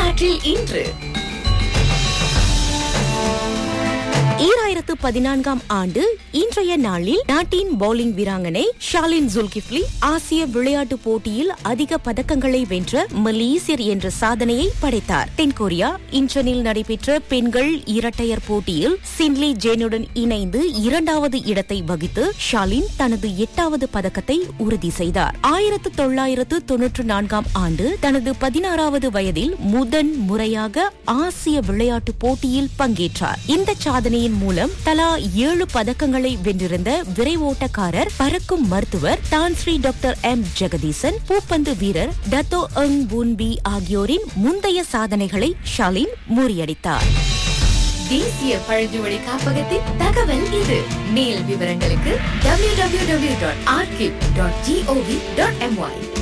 வரலாற்றில் இன்று ஈராயிரத்து பதினான்காம் ஆண்டு இன்றைய நாளில் நாட்டின் பவுலிங் வீராங்கனை ஷாலின் ஜுல்கிஃப்லி ஆசிய விளையாட்டுப் போட்டியில் அதிக பதக்கங்களை வென்ற மலேசியர் என்ற சாதனையை படைத்தார் தென்கொரியா இன்ச்சனில் நடைபெற்ற பெண்கள் இரட்டையர் போட்டியில் சின்லி ஜேனுடன் இணைந்து இரண்டாவது இடத்தை வகித்து ஷாலின் தனது எட்டாவது பதக்கத்தை உறுதி செய்தார் ஆயிரத்து தொள்ளாயிரத்து தொன்னூற்று நான்காம் ஆண்டு தனது பதினாறாவது வயதில் முதன் முறையாக ஆசிய விளையாட்டுப் போட்டியில் பங்கேற்றார் இந்த சாதனையின் மூலம் தலா ஏழு பதக்கங்களை வென்றிருந்த விரைவோட்டக்காரர் பறக்கும் மருத்துவர் தான்ஸ்ரீ டாக்டர் எம் ஜெகதீசன் பூப்பந்து வீரர் டத்தோ அங் பூன்பி ஆகியோரின் முந்தைய சாதனைகளை ஷாலின் முறியடித்தார் தேசிய பழங்குடி காப்பகத்தின் தகவல் இது மேல் விவரங்களுக்கு www.archive.gov.my